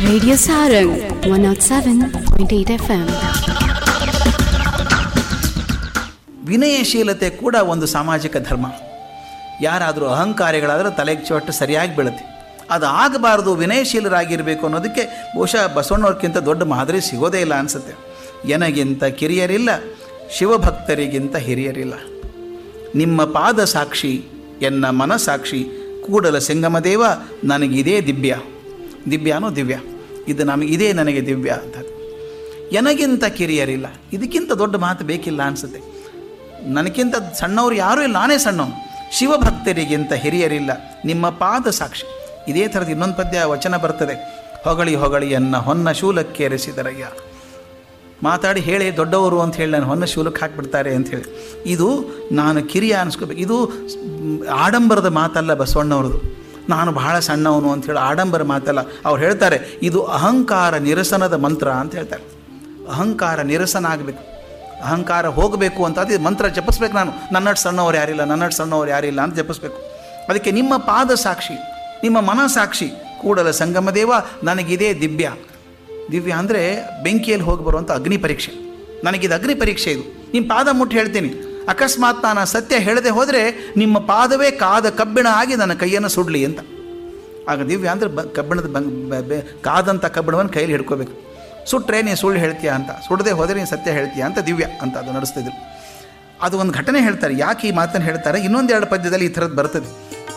Radio Sarang 107.8 FM. ವಿನಯಶೀಲತೆ ಕೂಡ ಒಂದು ಸಾಮಾಜಿಕ ಧರ್ಮ ಯಾರಾದರೂ ಅಹಂಕಾರಿಗಳಾದರೆ ತಲೆಗೆ ಚೊಟ್ಟು ಸರಿಯಾಗಿ ಬೀಳುತ್ತೆ ಅದು ಆಗಬಾರ್ದು ವಿನಯಶೀಲರಾಗಿರಬೇಕು ಅನ್ನೋದಕ್ಕೆ ಬಹುಶಃ ಬಸವಣ್ಣವ್ರಕ್ಕಿಂತ ದೊಡ್ಡ ಮಾದರಿ ಸಿಗೋದೇ ಇಲ್ಲ ಅನಿಸುತ್ತೆ ಎನಗಿಂತ ಕಿರಿಯರಿಲ್ಲ ಶಿವಭಕ್ತರಿಗಿಂತ ಹಿರಿಯರಿಲ್ಲ ನಿಮ್ಮ ಪಾದ ಸಾಕ್ಷಿ ಎನ್ನ ಮನಸಾಕ್ಷಿ ಕೂಡಲ ಸಂಗಮದೇವ ನನಗಿದೇ ದಿವ್ಯ ದಿವ್ಯಾನೋ ದಿವ್ಯ ಇದು ನಮಗೆ ಇದೇ ನನಗೆ ದಿವ್ಯ ಅಂತ ಎನಗಿಂತ ಕಿರಿಯರಿಲ್ಲ ಇದಕ್ಕಿಂತ ದೊಡ್ಡ ಮಾತು ಬೇಕಿಲ್ಲ ಅನಿಸುತ್ತೆ ನನಗಿಂತ ಸಣ್ಣವ್ರು ಯಾರೂ ಇಲ್ಲ ನಾನೇ ಸಣ್ಣವನು ಶಿವಭಕ್ತರಿಗಿಂತ ಹಿರಿಯರಿಲ್ಲ ನಿಮ್ಮ ಪಾದ ಸಾಕ್ಷಿ ಇದೇ ಥರದ ಇನ್ನೊಂದು ಪದ್ಯ ವಚನ ಬರ್ತದೆ ಹೊಗಳಿ ಹೊಗಳಿ ಎನ್ನ ಹೊನ್ನ ಶೂಲಕ್ಕೇರಿಸಿದರಯ್ಯ ಮಾತಾಡಿ ಹೇಳಿ ದೊಡ್ಡವರು ಅಂತ ಹೇಳಿ ನಾನು ಹೊನ್ನ ಶೂಲಕ್ಕೆ ಹಾಕಿಬಿಡ್ತಾರೆ ಅಂತ ಹೇಳಿ ಇದು ನಾನು ಕಿರಿಯ ಅನಿಸ್ಕೋಬೇಕು ಇದು ಮ್, ಆಡಂಬರದ ಮಾತಲ್ಲ ಬಸವಣ್ಣವ್ರದ್ದು ನಾನು ಬಹಳ ಸಣ್ಣವನು ಅಂತ ಹೇಳಿ ಆಡಂಬರ ಮಾತಲ್ಲ ಅವ್ರು ಹೇಳ್ತಾರೆ ಇದು ಅಹಂಕಾರ ನಿರಸನದ ಮಂತ್ರ ಅಂತ ಹೇಳ್ತಾರೆ ಅಹಂಕಾರ ನಿರಸನ ಆಗಬೇಕು ಅಹಂಕಾರ ಹೋಗಬೇಕು ಅಂತ ಅದು ಮಂತ್ರ ಜಪಿಸ್ಬೇಕು ನಾನು ನನ್ನಟ್ಟು ಸಣ್ಣವ್ರು ಯಾರಿಲ್ಲ ನನ್ನಟ್ಟು ಸಣ್ಣವ್ರು ಯಾರಿಲ್ಲ ಅಂತ ಜಪಿಸ್ಬೇಕು ಅದಕ್ಕೆ ನಿಮ್ಮ ಪಾದ ಸಾಕ್ಷಿ ನಿಮ್ಮ ಮನ ಸಾಕ್ಷಿ ಕೂಡಲ ಸಂಗಮದೇವ ನನಗಿದೇ ದಿವ್ಯ ದಿವ್ಯ ಅಂದರೆ ಬೆಂಕಿಯಲ್ಲಿ ಹೋಗಿ ಬರುವಂಥ ಅಗ್ನಿ ಪರೀಕ್ಷೆ ನನಗಿದು ಅಗ್ನಿ ಪರೀಕ್ಷೆ ಇದು ನಿಮ್ಮ ಪಾದ ಮುಟ್ಟಿ ಹೇಳ್ತೀನಿ ಅಕಸ್ಮಾತ್ ನಾನು ಆ ಸತ್ಯ ಹೇಳದೆ ಹೋದರೆ ನಿಮ್ಮ ಪಾದವೇ ಕಾದ ಕಬ್ಬಿಣ ಆಗಿ ನನ್ನ ಕೈಯನ್ನು ಸುಡಲಿ ಅಂತ ಆಗ ದಿವ್ಯ ಅಂದರೆ ಬ ಕಬ್ಬಿಣದ ಬಂಗ್ ಬ- ಬೆ- ಕಾದಂಥ ಕಬ್ಬಿಣವನ್ನು ಕೈಯಲ್ಲಿ ಹಿಡ್ಕೋಬೇಕು ಸುಟ್ರೆ ನೀನು ಸುಳ್ಳು ಹೇಳ್ತೀಯ ಅಂತ ಸುಡದೆ ಹೋದರೆ ನೀನು ಸತ್ಯ ಹೇಳ್ತೀಯ ಅಂತ ದಿವ್ಯ ಅಂತ ಅದು ನಡೆಸ್ತಿದ್ರು ಅದು ಒಂದು ಘಟನೆ ಹೇಳ್ತಾರೆ ಯಾಕೆ ಈ ಮಾತನ್ನು ಹೇಳ್ತಾರೆ ಇನ್ನೊಂದೆರಡು ಪದ್ಯದಲ್ಲಿ ಈ ಥರದ್ದು ಬರ್ತದೆ